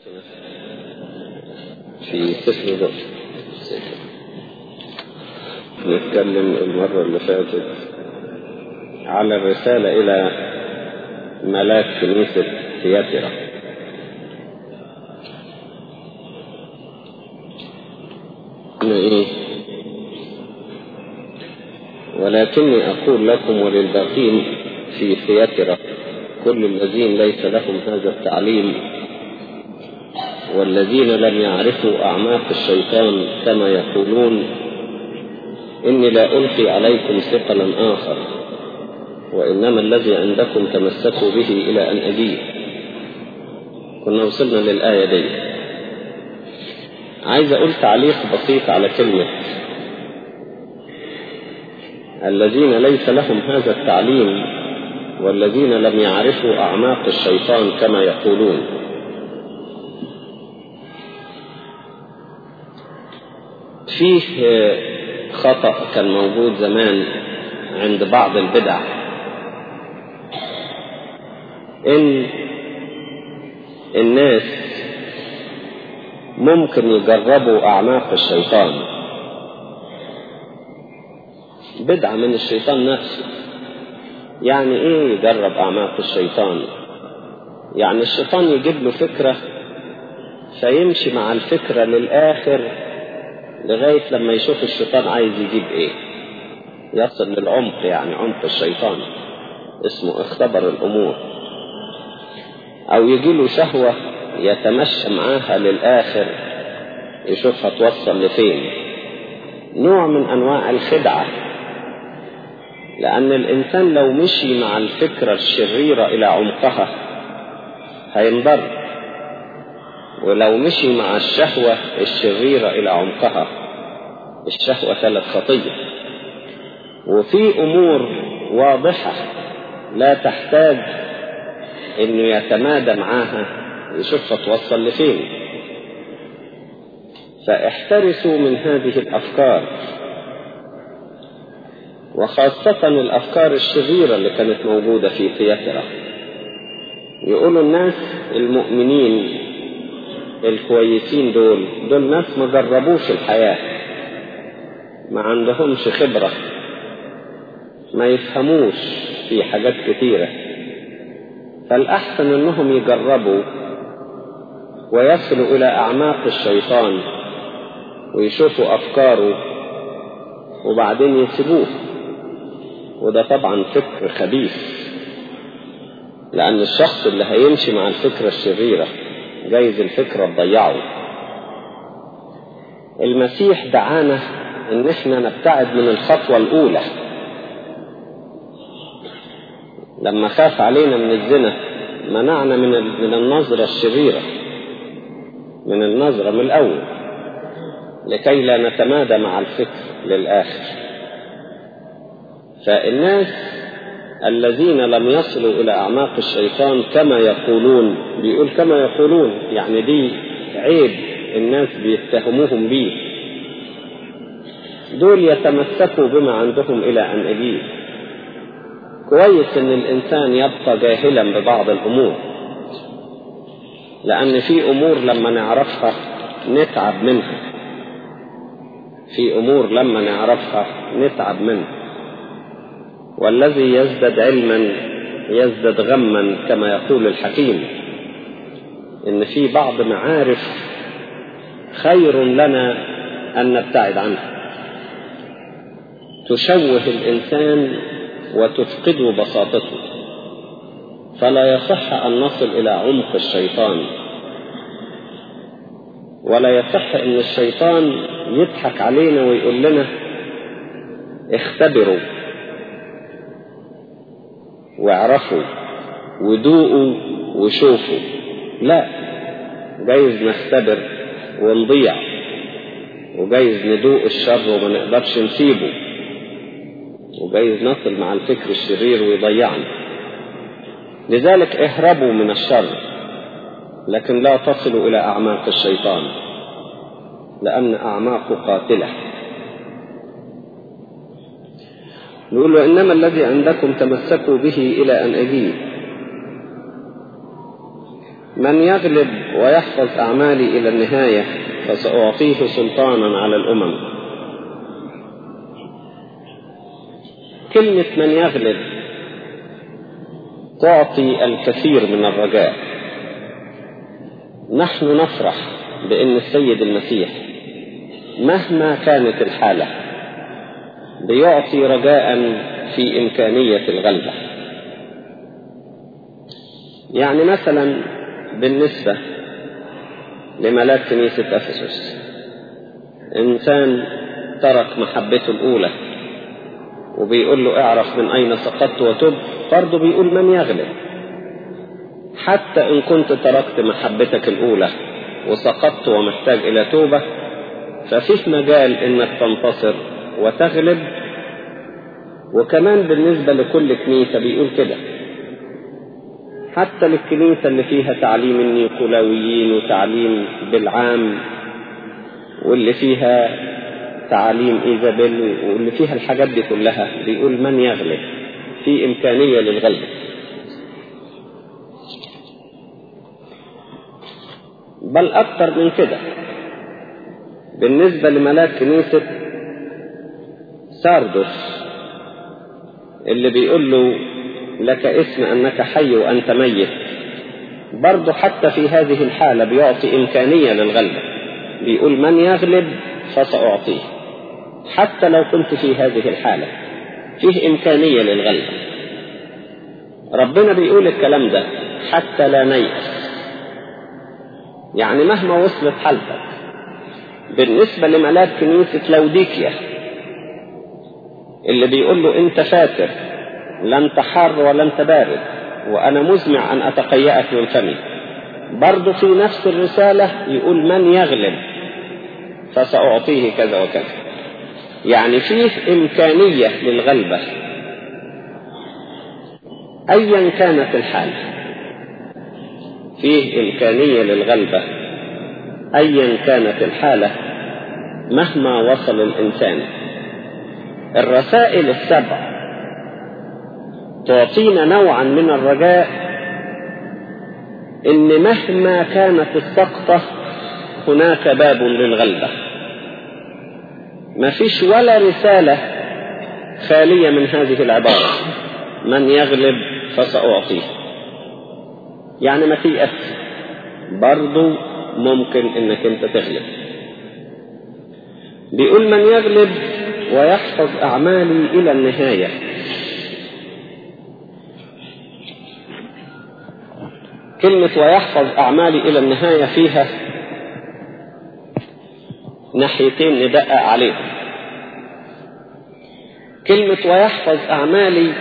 في سفر ضر نتكلم المرة اللي فاتت على الرسالة إلى ملاك كنيسة تياترا إيه؟ ولكني أقول لكم وللباقين في ثياترا كل الذين ليس لهم هذا التعليم والذين لم يعرفوا أعماق الشيطان كما يقولون إني لا ألقي عليكم ثقلا آخر وإنما الذي عندكم تمسكوا به إلى أن أجيب كنا وصلنا للآية دي عايز أقول تعليق بسيط على كلمة الذين ليس لهم هذا التعليم والذين لم يعرفوا أعماق الشيطان كما يقولون فيه خطأ كان موجود زمان عند بعض البدع إن الناس ممكن يجربوا أعماق الشيطان بدعة من الشيطان نفسه يعني ايه يجرب اعماق الشيطان يعني الشيطان يجيب له فكرة فيمشي مع الفكرة للآخر لغاية لما يشوف الشيطان عايز يجيب ايه يصل للعمق يعني عمق الشيطان اسمه اختبر الامور او يجي له شهوة يتمشى معاها للآخر يشوفها توصل لفين نوع من انواع الخدعه لأن الإنسان لو مشي مع الفكرة الشريرة إلى عمقها هينضر ولو مشي مع الشهوة الشريرة إلى عمقها الشهوة ثلاث خطية وفي أمور واضحة لا تحتاج إنه يتمادى معاها يشوفها توصل لفين فاحترسوا من هذه الأفكار وخاصة الأفكار الشريرة اللي كانت موجودة في ثياترا يقولوا الناس المؤمنين الكويسين دول دول ناس ما جربوش الحياة ما عندهمش خبرة ما يفهموش في حاجات كتيرة فالأحسن أنهم يجربوا ويصلوا إلى أعماق الشيطان ويشوفوا أفكاره وبعدين يسيبوه وده طبعا فكر خبيث لأن الشخص اللي هيمشي مع الفكرة الشريرة جايز الفكرة تضيعه المسيح دعانا ان احنا نبتعد من الخطوة الاولى لما خاف علينا من الزنا منعنا من من النظرة الشريرة من النظرة من الاول لكي لا نتمادى مع الفكر للاخر فالناس الذين لم يصلوا إلى أعماق الشيطان كما يقولون بيقول كما يقولون يعني دي عيب الناس بيتهموهم بيه دول يتمسكوا بما عندهم إلى أن أجيب كويس إن الإنسان يبقى جاهلا ببعض الأمور لأن في أمور لما نعرفها نتعب منها في أمور لما نعرفها نتعب منها والذي يزداد علما يزداد غما كما يقول الحكيم ان في بعض معارف خير لنا ان نبتعد عنها تشوه الانسان وتفقده بساطته فلا يصح ان نصل الى عمق الشيطان ولا يصح ان الشيطان يضحك علينا ويقول لنا اختبروا واعرفوا ودوقوا وشوفوا لا جايز نختبر ونضيع وجايز ندوق الشر وما نقدرش نسيبه وجايز نصل مع الفكر الشرير ويضيعنا لذلك اهربوا من الشر لكن لا تصلوا إلى أعماق الشيطان لأن أعماقه قاتلة نقول وإنما الذي عندكم تمسكوا به إلى أن أجيب من يغلب ويحفظ أعمالي إلى النهاية فسأعطيه سلطانا على الأمم كلمة من يغلب تعطي الكثير من الرجاء نحن نفرح بأن السيد المسيح مهما كانت الحالة بيعطي رجاء في إمكانية الغلبة يعني مثلا بالنسبة لملاك كنيسة أفسس إنسان ترك محبته الأولى وبيقول له اعرف من أين سقطت وتب برضه بيقول من يغلب حتى إن كنت تركت محبتك الأولى وسقطت ومحتاج إلى توبة ففيش مجال إنك تنتصر وتغلب وكمان بالنسبة لكل كنيسة بيقول كده حتى للكنيسة اللي فيها تعليم النيقولاويين وتعليم بالعام واللي فيها تعاليم إيزابيل واللي فيها الحاجات دي كلها بيقول من يغلب في إمكانية للغلب بل أكثر من كده بالنسبة لملاك كنيسة ساردوس اللي بيقول له لك اسم أنك حي وأنت ميت برضه حتى في هذه الحالة بيعطي إمكانية للغلبة بيقول من يغلب فسأعطيه حتى لو كنت في هذه الحالة فيه إمكانية للغلبة ربنا بيقول الكلام ده حتى لا نيأس يعني مهما وصلت حالتك بالنسبة لملاك كنيسة لوديكيا اللي بيقول له انت فاتر لا انت حار ولا انت بارد وانا مزمع ان اتقيأك من فمي برضه في نفس الرسالة يقول من يغلب فسأعطيه كذا وكذا يعني فيه إمكانية للغلبة أيا كانت الحالة فيه إمكانية للغلبة أيا كانت الحالة مهما وصل الإنسان الرسائل السبع تعطينا نوعا من الرجاء إن مهما كانت السقطة هناك باب للغلبة ما فيش ولا رسالة خالية من هذه العبارة من يغلب فسأعطيه يعني ما تيأس برضو ممكن انك انت تغلب بيقول من يغلب ويحفظ اعمالي الى النهاية كلمة ويحفظ اعمالي الى النهاية فيها ناحيتين ندقق عليهم كلمة ويحفظ أعمالي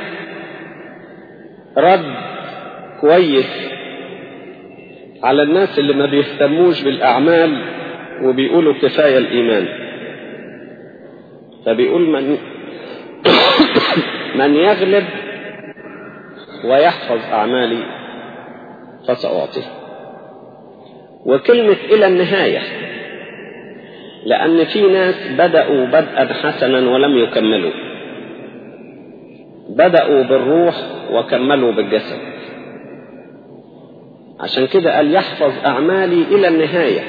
رد كويس على الناس اللي ما بيهتموش بالأعمال وبيقولوا كفاية الإيمان فبيقول من من يغلب ويحفظ أعمالي فسأعطيه وكلمة إلى النهاية لأن في ناس بدأوا بدءا حسنا ولم يكملوا بدأوا بالروح وكملوا بالجسد عشان كده قال يحفظ أعمالي إلى النهاية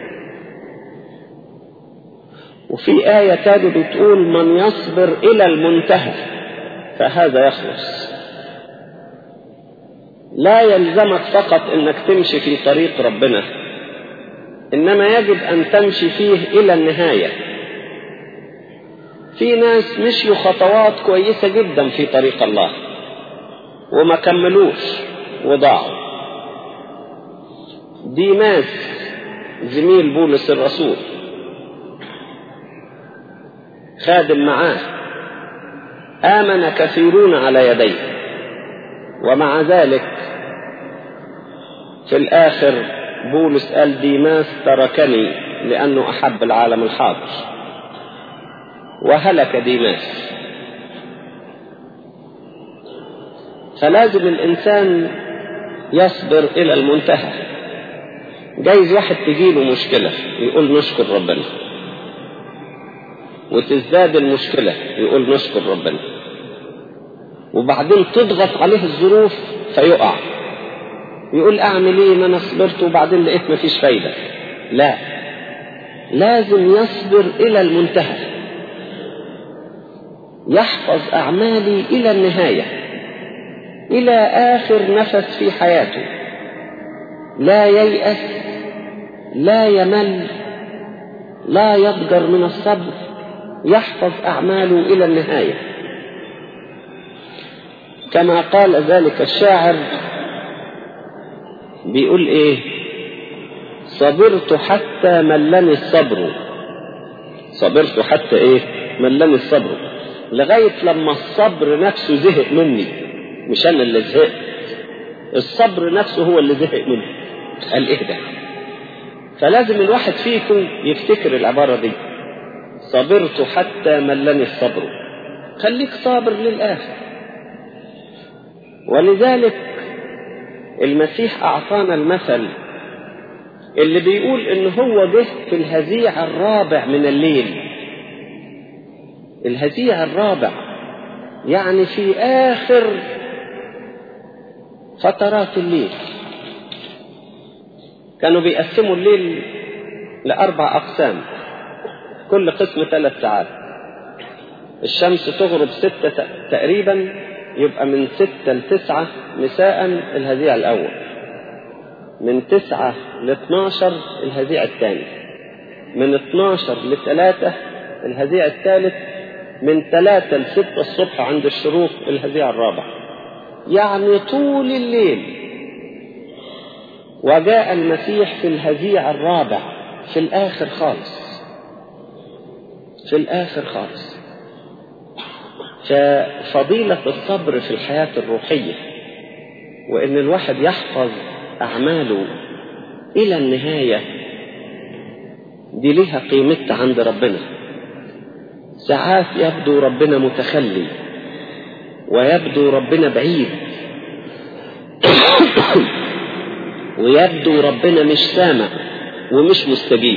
وفي آية تانية بتقول من يصبر إلى المنتهى فهذا يخلص لا يلزمك فقط انك تمشي في طريق ربنا انما يجب ان تمشي فيه الى النهايه في ناس مشيوا خطوات كويسه جدا في طريق الله وما كملوش وضاعوا ديماس زميل بولس الرسول خادم معاه آمن كثيرون على يديه ومع ذلك في الآخر بولس قال ديماس تركني لأنه أحب العالم الحاضر وهلك ديماس فلازم الإنسان يصبر إلى المنتهى جايز واحد تجيله مشكلة يقول نشكر ربنا وتزداد المشكلة يقول نشكر ربنا وبعدين تضغط عليه الظروف فيقع يقول اعمل ايه ما انا صبرت وبعدين لقيت مفيش فايدة لا لازم يصبر الى المنتهى يحفظ اعمالي الى النهاية الى اخر نفس في حياته لا ييأس لا يمل لا يضجر من الصبر يحفظ اعماله الى النهايه كما قال ذلك الشاعر بيقول ايه صبرت حتى ملني الصبر صبرت حتى ايه ملني الصبر لغاية لما الصبر نفسه زهق مني مش انا اللي زهقت الصبر نفسه هو اللي زهق مني قال ايه ده فلازم الواحد فيكم يفتكر العبارة دي صبرت حتى ملني الصبر خليك صابر للآخر ولذلك المسيح أعطانا المثل اللي بيقول إن هو جه في الهزيع الرابع من الليل الهزيع الرابع يعني في آخر فترات الليل كانوا بيقسموا الليل لأربع أقسام كل قسم ثلاث ساعات الشمس تغرب ستة تقريبا يبقى من ستة لتسعة مساء الهزيع الأول من تسعة لاثناشر الهزيع الثاني من اتناشر لثلاثة الهزيع الثالث من ثلاثة لستة الصبح عند الشروق الهزيع الرابع يعني طول الليل وجاء المسيح في الهزيع الرابع في الآخر خالص في الآخر خالص ففضيلة الصبر في الحياة الروحية وإن الواحد يحفظ أعماله إلى النهاية دي ليها قيمتها عند ربنا ساعات يبدو ربنا متخلي ويبدو ربنا بعيد ويبدو ربنا مش سامع ومش مستجيب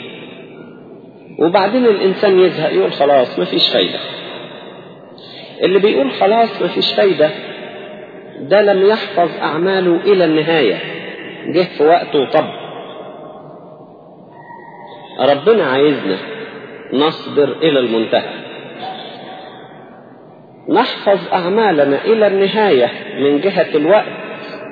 وبعدين الإنسان يزهق يقول خلاص مفيش فايدة اللي بيقول خلاص مفيش فايدة ده لم يحفظ أعماله إلى النهاية جه في وقته طب ربنا عايزنا نصبر إلى المنتهى نحفظ أعمالنا إلى النهاية من جهة الوقت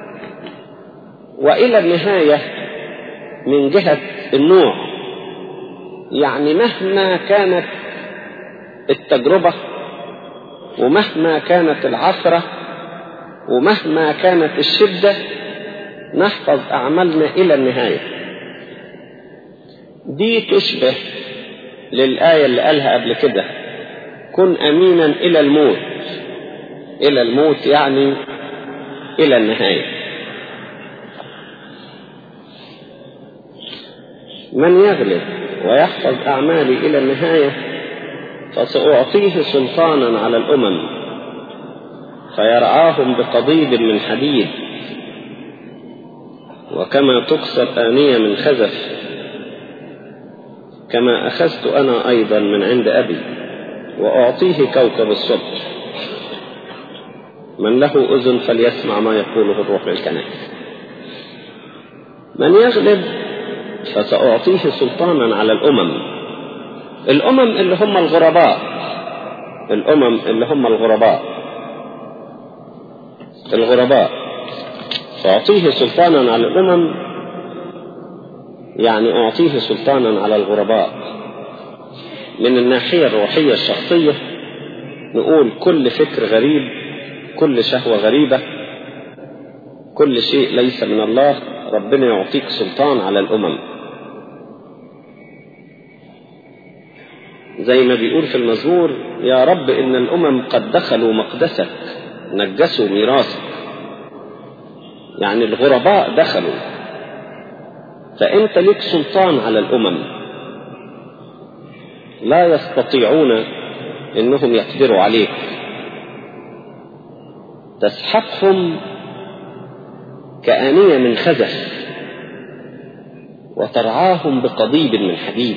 وإلى النهاية من جهة النوع يعني مهما كانت التجربة ومهما كانت العثرة ومهما كانت الشدة نحفظ أعمالنا إلى النهاية دي تشبه للآية اللي قالها قبل كده كن أمينا إلى الموت إلى الموت يعني إلى النهاية من يغلب ويحفظ أعمالي إلى النهاية فسأعطيه سلطانا على الأمم فيرعاهم بقضيب من حديد وكما تكسر آنية من خزف كما أخذت أنا أيضا من عند أبي وأعطيه كوكب الصبح من له أذن فليسمع ما يقوله الروح للكنائس من يغلب فسأعطيه سلطانا على الأمم الأمم اللي هم الغرباء الأمم اللي هم الغرباء الغرباء فأعطيه سلطانا على الأمم يعني أعطيه سلطانا على الغرباء من الناحية الروحية الشخصية نقول كل فكر غريب كل شهوة غريبة كل شيء ليس من الله ربنا يعطيك سلطان على الأمم زي ما بيقول في المزمور يا رب إن الأمم قد دخلوا مقدسك نجسوا ميراثك يعني الغرباء دخلوا فأنت لك سلطان على الأمم لا يستطيعون إنهم يقدروا عليك تسحقهم كآنية من خزف وترعاهم بقضيب من حديد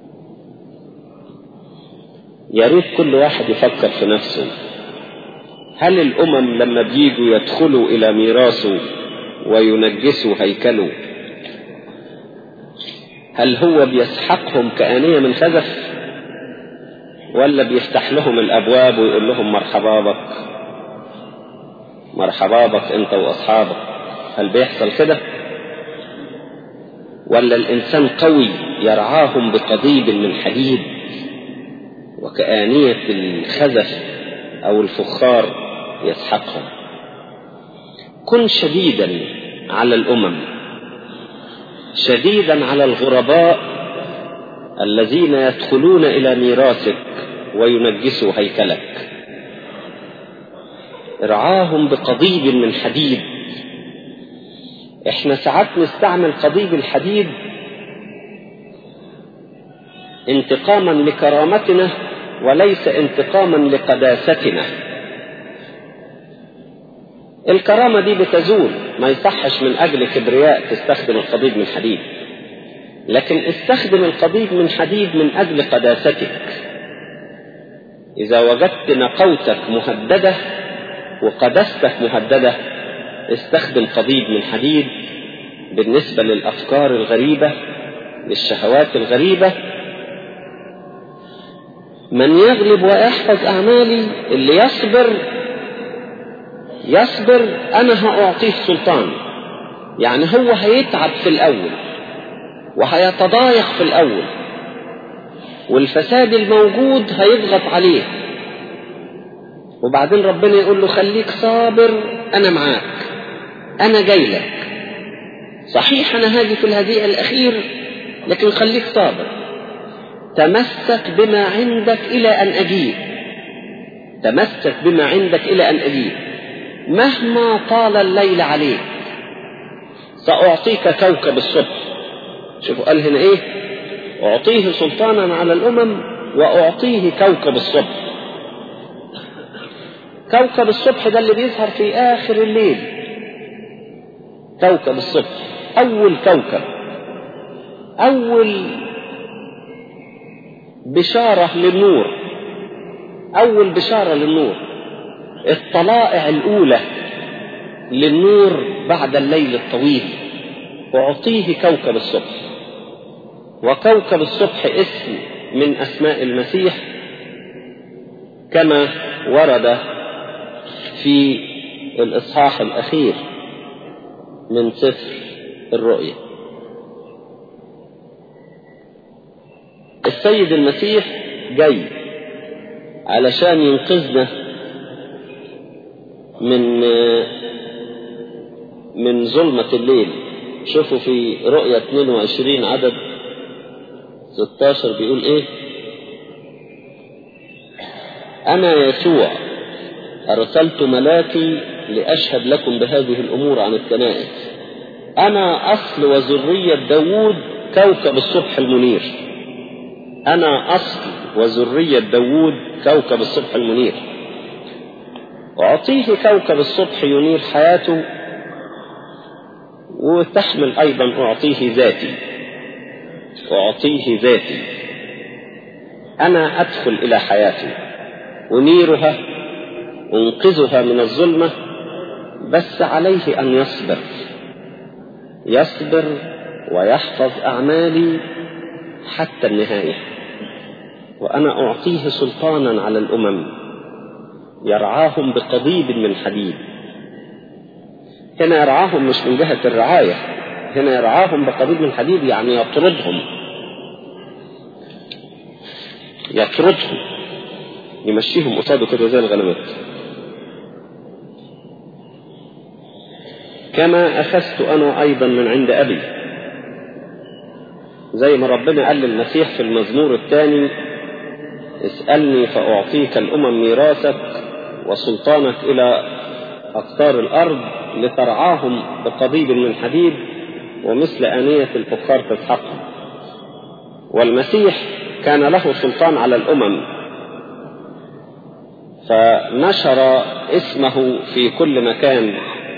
يا ريت كل واحد يفكر في نفسه هل الأمم لما بيجوا يدخلوا إلى ميراثه وينجسوا هيكله هل هو بيسحقهم كآنية من خزف ولا بيفتح لهم الأبواب ويقول لهم مرحبا بك مرحبا بك أنت وأصحابك هل بيحصل كده ولا الإنسان قوي يرعاهم بقضيب من حديد وكآنية الخزف أو الفخار يسحقهم كن شديدا على الأمم شديدا على الغرباء الذين يدخلون إلى ميراثك وينجسوا هيكلك ارعاهم بقضيب من حديد احنا ساعات نستعمل قضيب الحديد انتقاما لكرامتنا وليس انتقاما لقداستنا الكرامة دي بتزول ما يصحش من أجل كبرياء تستخدم القضيب من حديد لكن استخدم القضيب من حديد من أجل قداستك إذا وجدت نقوتك مهددة وقدستك مهددة استخدم قضيب من حديد بالنسبة للأفكار الغريبة للشهوات الغريبة من يغلب ويحفظ أعمالي اللي يصبر يصبر أنا هأعطيه السلطان يعني هو هيتعب في الأول وهيتضايق في الأول والفساد الموجود هيضغط عليه وبعدين ربنا يقول له خليك صابر أنا معاك أنا جاي لك صحيح أنا هاجي في الهديئة الأخير لكن خليك صابر تمسك بما عندك إلى أن أجيب تمسك بما عندك إلى أن أجيب مهما طال الليل عليك سأعطيك كوكب الصبح شوفوا قال هنا إيه أعطيه سلطانا على الأمم وأعطيه كوكب الصبح كوكب الصبح ده اللي بيظهر في آخر الليل كوكب الصبح أول كوكب أول بشارة للنور أول بشارة للنور الطلائع الأولى للنور بعد الليل الطويل أعطيه كوكب الصبح وكوكب الصبح اسم من أسماء المسيح كما ورد في الإصحاح الأخير من سفر الرؤيا السيد المسيح جاي علشان ينقذنا من من ظلمة الليل شوفوا في رؤية 22 عدد 16 بيقول ايه انا يسوع ارسلت ملاكي لاشهد لكم بهذه الامور عن الكنائس انا اصل وذرية داوود كوكب الصبح المنير انا اصل وذرية داوود كوكب الصبح المنير أعطيه كوكب الصبح ينير حياته وتحمل أيضا أعطيه ذاتي أعطيه ذاتي أنا أدخل إلى حياته أنيرها أنقذها من الظلمة بس عليه أن يصبر يصبر ويحفظ أعمالي حتى النهاية وأنا أعطيه سلطانا على الأمم يرعاهم بقضيب من حديد هنا يرعاهم مش من جهة الرعاية هنا يرعاهم بقضيب من حديد يعني يطردهم يطردهم يمشيهم قصاده كده زي الغنمات كما أخذت أنا أيضا من عند أبي زي ما ربنا قال للمسيح في المزمور الثاني اسألني فأعطيك الأمم ميراثك وسلطانك إلى أقطار الأرض لترعاهم بقضيب من حديد ومثل آنية الفخار تسحقهم والمسيح كان له سلطان على الأمم فنشر اسمه في كل مكان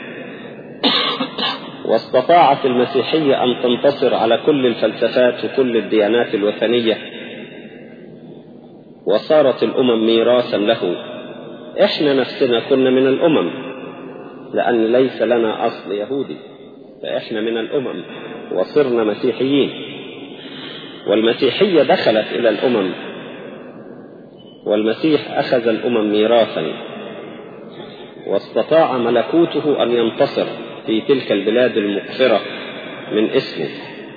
واستطاعت المسيحية أن تنتصر على كل الفلسفات وكل الديانات الوثنية وصارت الأمم ميراثا له احنا نفسنا كنا من الامم لان ليس لنا اصل يهودي فاحنا من الامم وصرنا مسيحيين والمسيحيه دخلت الى الامم والمسيح اخذ الامم ميراثا واستطاع ملكوته ان ينتصر في تلك البلاد المقفره من اسمه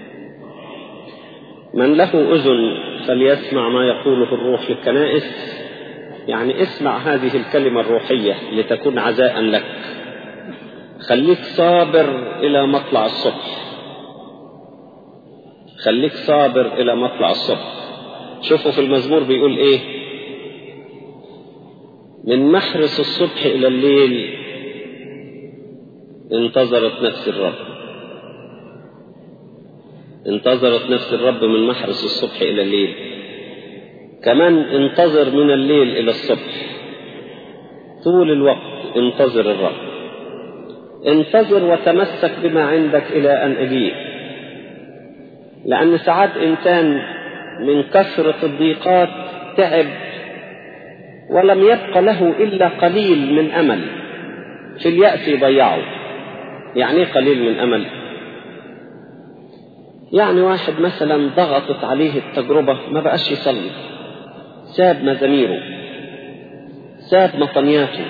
من له اذن فليسمع ما يقوله الروح للكنائس يعني اسمع هذه الكلمة الروحية لتكون عزاء لك خليك صابر إلى مطلع الصبح خليك صابر إلى مطلع الصبح شوفوا في المزمور بيقول إيه من محرس الصبح إلى الليل انتظرت نفس الرب انتظرت نفس الرب من محرس الصبح إلى الليل كمان انتظر من الليل إلى الصبح طول الوقت انتظر الرب انتظر وتمسك بما عندك إلى أن أجيب لأن ساعات إنسان من كثرة الضيقات تعب ولم يبق له إلا قليل من أمل في اليأس يضيعه يعني ايه قليل من أمل يعني واحد مثلا ضغطت عليه التجربة ما بقاش يصلي ساب مزاميره ساب مطنياته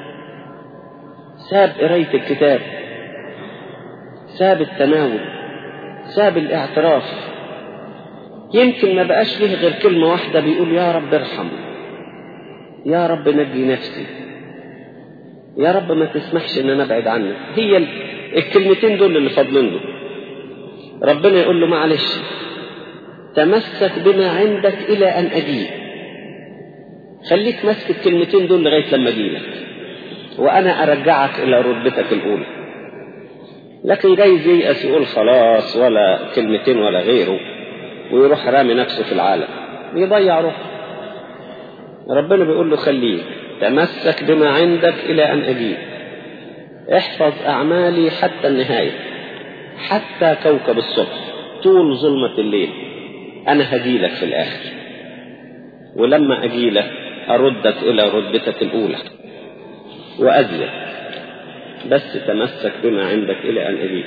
ساب قراية الكتاب ساب التناول ساب الاعتراف يمكن ما بقاش ليه غير كلمة واحدة بيقول يا رب ارحم يا رب نجي نفسي يا رب ما تسمحش ان انا ابعد عنك هي الكلمتين دول اللي فاضلين له ربنا يقول له معلش تمسك بما عندك الى ان اجيب خليك ماسك الكلمتين دول لغايه لما اجيلك وانا ارجعك الى رتبتك الاولى لكن جايز ييأس يقول خلاص ولا كلمتين ولا غيره ويروح رامي نفسه في العالم يضيع روحه ربنا بيقول له خليك تمسك بما عندك الى ان اجيب احفظ اعمالي حتى النهايه حتى كوكب الصبح طول ظلمه الليل انا هجيلك في الاخر ولما اجيلك اردك الى رتبتك الاولى وازيد بس تمسك بما عندك الى ان اجيب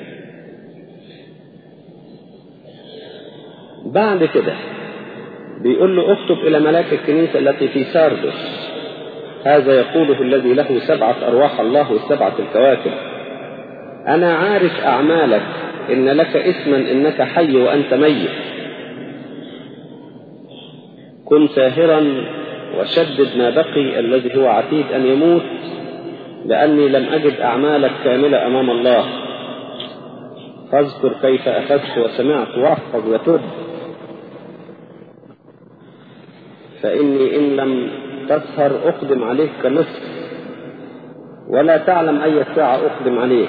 بعد كده بيقول له اكتب الى ملاك الكنيسه التي في ساردس هذا يقوله الذي له سبعه ارواح الله وسبعه الكواكب انا عارف اعمالك ان لك اسما انك حي وانت ميت كن ساهرا وشدد ما بقي الذي هو عتيد ان يموت لاني لم اجد اعمالك كامله امام الله فاذكر كيف اخذت وسمعت واحفظ وتب فاني ان لم تسهر اقدم عليك كمصر ولا تعلم اي ساعه اقدم عليك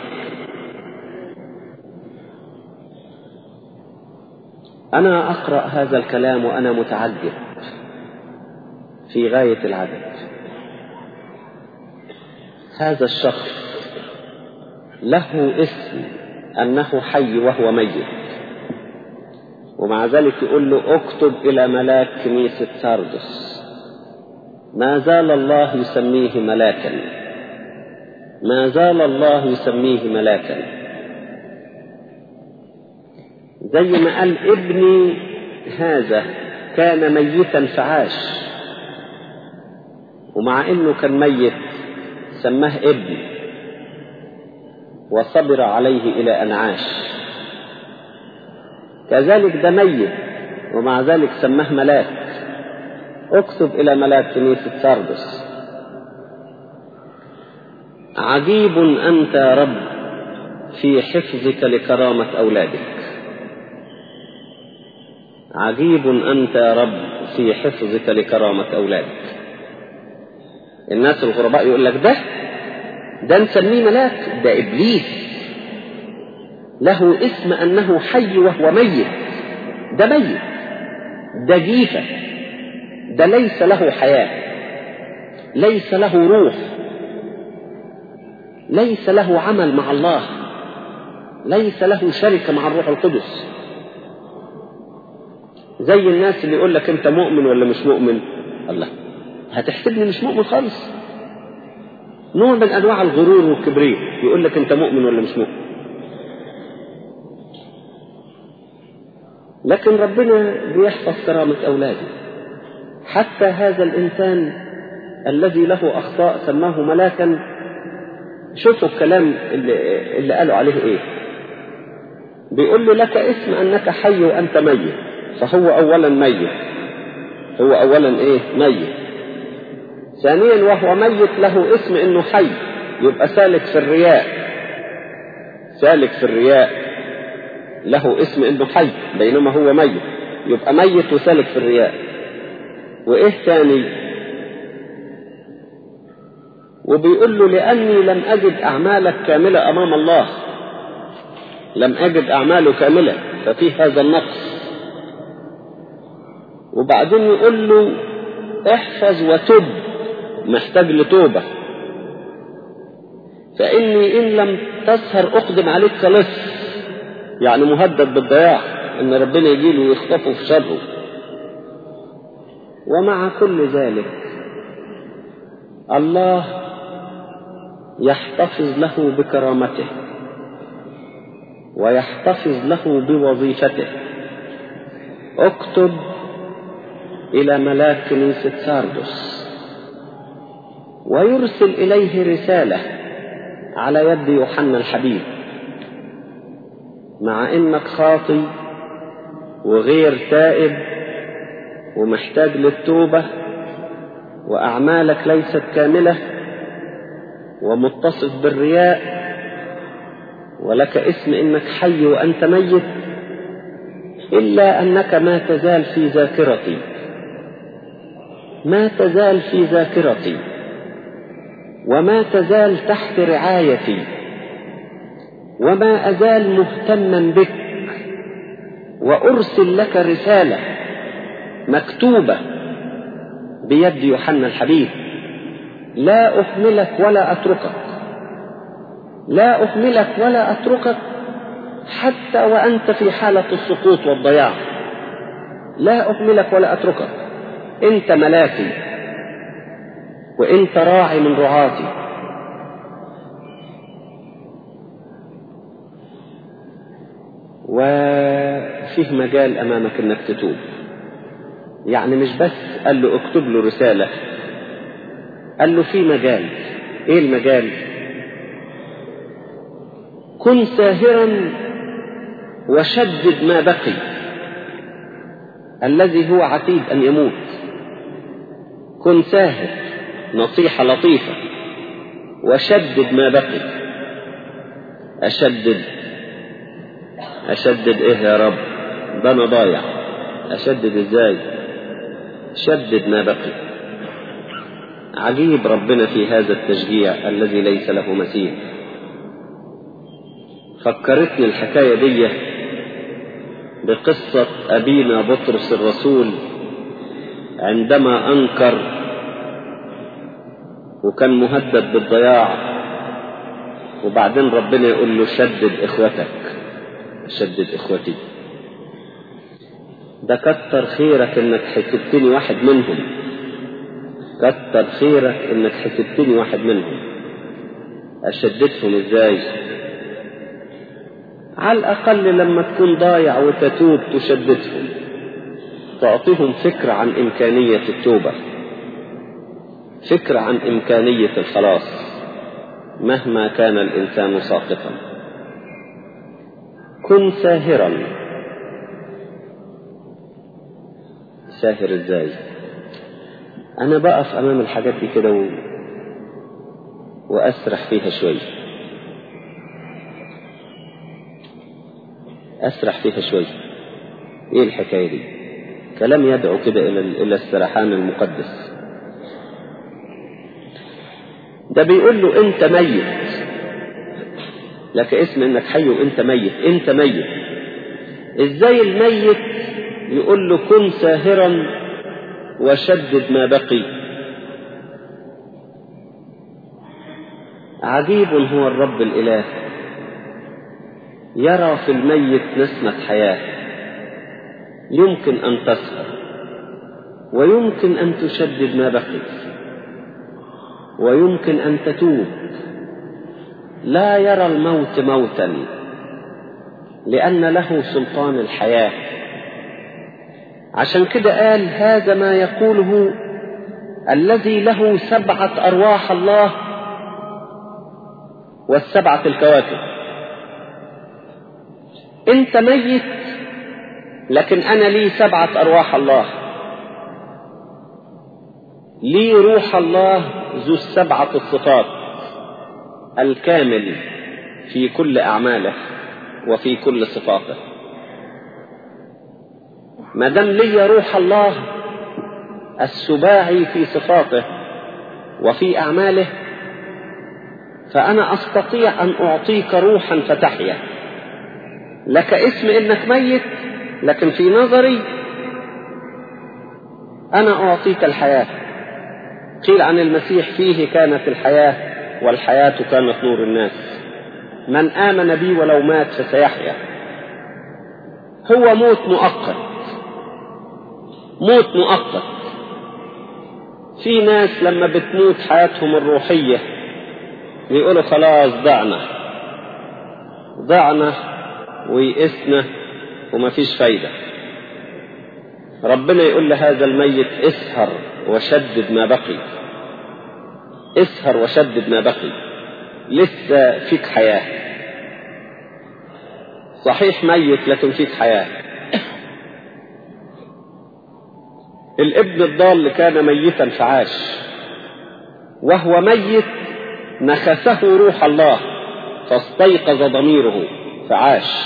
انا اقرا هذا الكلام وانا متعجب في غايه العدد هذا الشخص له اسم انه حي وهو ميت ومع ذلك يقول له اكتب الى ملاك كنيسه ساردس ما زال الله يسميه ملاكا ما زال الله يسميه ملاكا زي ما قال ابني هذا كان ميتا فعاش ومع انه كان ميت سماه ابن وصبر عليه الى ان عاش كذلك ده ميت ومع ذلك سماه ملاك اكتب الى ملاك كنيسه ساردس عجيب انت يا رب في حفظك لكرامه اولادك عجيب انت يا رب في حفظك لكرامه اولادك الناس الغرباء يقول لك ده ده نسميه ملاك ده ابليس له اسم انه حي وهو ميت ده ميت ده جيفه ده ليس له حياه ليس له روح ليس له عمل مع الله ليس له شركه مع الروح القدس زي الناس اللي يقول لك انت مؤمن ولا مش مؤمن الله هتحسبني مش مؤمن خالص نوع من أنواع الغرور والكبريت يقول لك أنت مؤمن ولا مش مؤمن لكن ربنا بيحفظ كرامة أولاده حتى هذا الإنسان الذي له أخطاء سماه ملاكا شوفوا الكلام اللي, اللي قالوا عليه إيه بيقول له لك اسم أنك حي وأنت ميت فهو أولا ميت هو أولا إيه ميت ثانيا وهو ميت له اسم انه حي يبقى سالك في الرياء سالك في الرياء له اسم انه حي بينما هو ميت يبقى ميت وسالك في الرياء وايه تاني وبيقول له لاني لم اجد اعمالك كامله امام الله لم اجد اعماله كامله ففي هذا النقص وبعدين يقول له احفظ وتب محتاج لتوبة فإني إن لم تسهر أقدم عليك كلص يعني مهدد بالضياع إن ربنا يجي له ويخطفه في شره ومع كل ذلك الله يحتفظ له بكرامته ويحتفظ له بوظيفته اكتب إلى ملاك كنيسة ساردس ويرسل إليه رسالة على يد يوحنا الحبيب مع إنك خاطي وغير تائب ومحتاج للتوبة وأعمالك ليست كاملة ومتصف بالرياء ولك اسم إنك حي وأنت ميت إلا أنك ما تزال في ذاكرتي ما تزال في ذاكرتي وما تزال تحت رعايتي وما أزال مهتما بك وأرسل لك رسالة مكتوبة بيد يوحنا الحبيب لا أهملك ولا أتركك لا أهملك ولا أتركك حتى وأنت في حالة السقوط والضياع لا أهملك ولا أتركك أنت ملاكي وانت راعي من رعاتي وفيه مجال امامك انك تتوب يعني مش بس قال له اكتب له رسالة قال له في مجال ايه المجال كن ساهرا وشدد ما بقي الذي هو عتيد ان يموت كن ساهر نصيحة لطيفة وشدد ما بقي أشدد أشدد إيه يا رب ده أنا ضايع أشدد إزاي شدد ما بقي عجيب ربنا في هذا التشجيع الذي ليس له مثيل فكرتني الحكاية دي بقصة أبينا بطرس الرسول عندما أنكر وكان مهدد بالضياع وبعدين ربنا يقول له شدد اخوتك شدد اخوتي ده كتر خيرك انك حسبتني واحد منهم كتر خيرك انك حسبتني واحد منهم اشددهم ازاي على الاقل لما تكون ضايع وتتوب تشددهم تعطيهم فكرة عن امكانية التوبة فكرة عن إمكانية الخلاص مهما كان الإنسان ساقطا كن ساهرا ساهر ازاي أنا بقف أمام الحاجات دي كده و... وأسرح فيها شوي أسرح فيها شوي إيه الحكاية دي كلام يدعو كده إلى إلى السرحان المقدس ده بيقول له انت ميت لك اسم انك حي وانت ميت انت ميت ازاي الميت يقول له كن ساهرا وشدد ما بقي عجيب هو الرب الاله يرى في الميت نسمة حياة يمكن أن تسهر ويمكن أن تشدد ما بقي ويمكن أن تتوب لا يرى الموت موتا لأن له سلطان الحياة عشان كده قال هذا ما يقوله الذي له سبعة أرواح الله والسبعة الكواكب أنت ميت لكن أنا لي سبعة أرواح الله لي روح الله ذو السبعة الصفات الكامل في كل أعماله وفي كل صفاته ما دام لي روح الله السباعي في صفاته وفي أعماله فأنا أستطيع أن أعطيك روحا فتحيا لك اسم إنك ميت لكن في نظري أنا أعطيك الحياة قيل عن المسيح فيه كانت الحياة والحياة كانت نور الناس من آمن بي ولو مات فسيحيا هو موت مؤقت موت مؤقت في ناس لما بتموت حياتهم الروحية بيقولوا خلاص ضعنا ضعنا ويئسنا وما فيش فايدة ربنا يقول لهذا الميت اسهر وشدد ما بقي اسهر وشدد ما بقي لسه فيك حياة صحيح ميت لكن فيك حياة الابن الضال كان ميتا فعاش وهو ميت نخسه روح الله فاستيقظ ضميره فعاش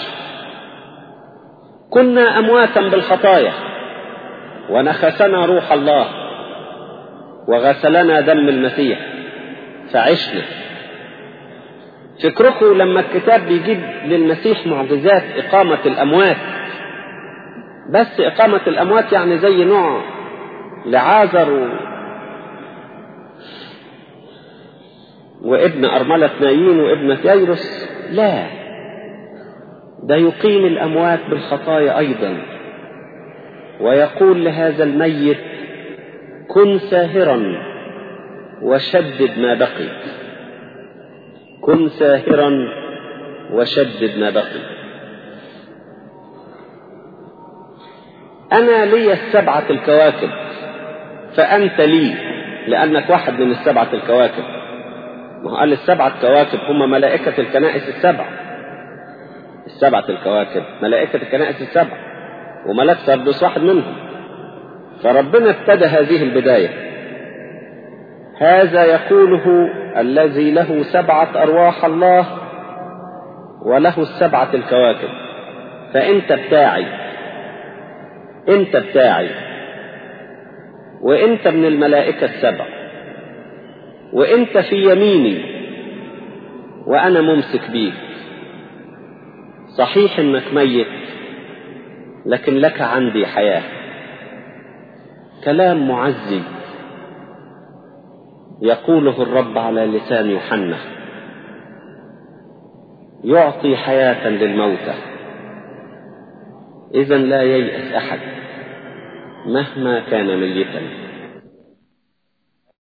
كنا امواتا بالخطايا ونخسنا روح الله وغسلنا دم المسيح فعشنا فكركم لما الكتاب بيجيب للمسيح معجزات إقامة الأموات بس إقامة الأموات يعني زي نوع لعازر و... وابن أرملة نايين وابنة ييرس لا ده يقيم الأموات بالخطايا أيضا ويقول لهذا الميت كن ساهرا وشدد ما بقي كن ساهرا وشدد ما بقي أنا لي السبعة الكواكب فأنت لي لأنك واحد من السبعة الكواكب ما هو قال السبعة كواكب هم ملائكة الكنائس السبع السبعة الكواكب ملائكة الكنائس السبع وملاك سردس واحد منهم فربنا ابتدى هذه البداية هذا يقوله الذي له سبعة أرواح الله وله السبعة الكواكب فأنت بتاعي أنت بتاعي وأنت من الملائكة السبع وأنت في يميني وأنا ممسك بيك صحيح إنك ميت لكن لك عندي حياة كلام معزي يقوله الرب على لسان يوحنا يعطي حياة للموتى إذا لا ييأس أحد مهما كان ميتا